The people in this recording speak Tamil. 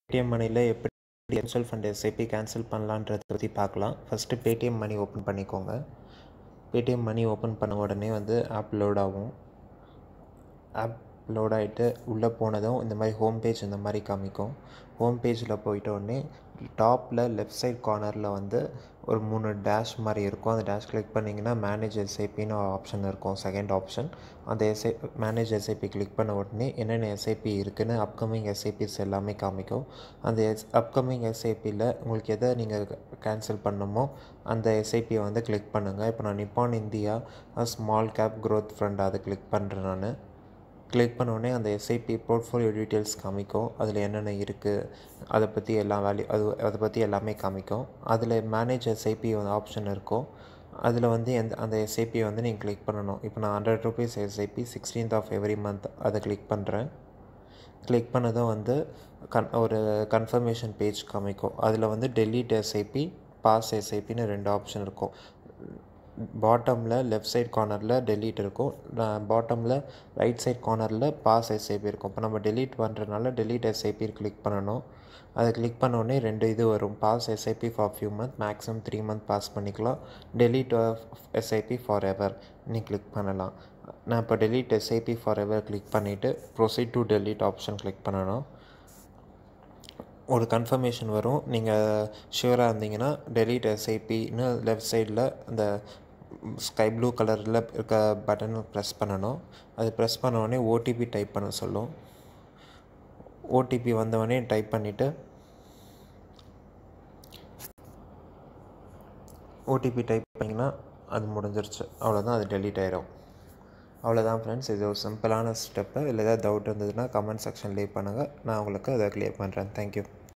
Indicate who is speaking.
Speaker 1: பேடிஎம் மணியில் எப்படி மியூச்சுவல் ஃபண்ட் எஸ்ஐபி கேன்சல் பண்ணலான்றத பற்றி பார்க்கலாம் ஃபஸ்ட்டு பேடிஎம் மணி ஓப்பன் பண்ணிக்கோங்க பேடிஎம் மணி ஓப்பன் பண்ண உடனே வந்து ஆப் லோட் ஆகும் ஆப் லோட் ஆகிட்டு உள்ளே போனதும் இந்த மாதிரி ஹோம் பேஜ் இந்த மாதிரி காமிக்கும் ஹோம் பேஜில் போயிட்ட உடனே டாப்பில் லெஃப்ட் சைட் கார்னரில் வந்து ஒரு மூணு டேஷ் மாதிரி இருக்கும் அந்த டேஷ் கிளிக் பண்ணிங்கன்னா மேனேஜ் எஸ்ஐபின்னு ஆப்ஷன் இருக்கும் செகண்ட் ஆப்ஷன் அந்த எஸ்ஐ மேனேஜ் எஸ்ஐபி கிளிக் பண்ண உடனே என்னென்ன எஸ்ஐபி இருக்குன்னு அப்கமிங் எஸ்ஐபிஸ் எல்லாமே காமிக்கும் அந்த எஸ் அப்கமிங் எஸ்ஐபியில் உங்களுக்கு எதை நீங்கள் கேன்சல் பண்ணணுமோ அந்த எஸ்ஐபியை வந்து கிளிக் பண்ணுங்கள் இப்போ நான் Nippon India small cap growth fund அதை கிளிக் பண்ணுறேன் நான் கிளிக் பண்ணோடனே அந்த எஸ்ஐபி போர்ட்ஃபோலியோ டீட்டெயில்ஸ் காமிக்கும் அதில் என்னென்ன இருக்குது அதை பற்றி எல்லா வேல்யூ அது அதை பற்றி எல்லாமே காமிக்கும் அதில் மேனேஜ் எஸ்ஐபி வந்து ஆப்ஷன் இருக்கும் அதில் வந்து எந்த அந்த எஸ்ஐபியை வந்து நீங்கள் கிளிக் பண்ணணும் இப்போ நான் hundred rupees SIP sixteenth of every month அதை கிளிக் பண்ணுறேன் கிளிக் பண்ணதும் வந்து கன் ஒரு கன்ஃபர்மேஷன் பேஜ் காமிக்கும் அதில் வந்து டெலீட் எஸ்ஐபி பாஸ் எஸ்ஐபின்னு ரெண்டு ஆப்ஷன் இருக்கும் பாட்டமில் லெஃப்ட் சைட் கார்னரில் டெலீட் இருக்கும் பாட்டமில் ரைட் சைட் கார்னரில் பாஸ் எஸ்ஐபி இருக்கும் இப்போ நம்ம டெலீட் பண்ணுறதுனால டெலீட் எஸ்ஐபி கிளிக் பண்ணணும் அதை கிளிக் பண்ணோடனே ரெண்டு இது வரும் pause SIP for few month maximum three month pause பண்ணிக்கலாம் டெலீட் எஸ்ஐபி ஃபார் எவர் நீ கிளிக் பண்ணலாம் நான் இப்போ delete SIP forever click பண்ணிவிட்டு proceed to delete option click பண்ணணும் ஒரு கன்ஃபர்மேஷன் வரும் நீங்கள் ஷியூராக இருந்தீங்கன்னா டெலீட் எஸ்ஐபின்னு லெஃப்ட் சைடில் அந்த ஸ்கை ப்ளூ கலரில் இருக்க பட்டனை ப்ரெஸ் பண்ணணும் அது ப்ரெஸ் பண்ணோடனே ஓடிபி டைப் பண்ண சொல்லும் ஓடிபி வந்தவொடனே டைப் பண்ணிவிட்டு ஓடிபி டைப் பண்ணிங்கன்னா அது முடிஞ்சிருச்சு அவ்வளோதான் அது டெலீட் ஆயிரும் அவ்வளோதான் ஃப்ரெண்ட்ஸ் இது ஒரு சிம்பிளான ஸ்டெப்பு இல்லை ஏதாவது டவுட் இருந்ததுன்னா கமெண்ட் செக்ஷன் லீவ் பண்ணுங்கள் நான் உங்களுக்கு அதை க்ளியர் பண்ணுறேன் தேங்க்யூ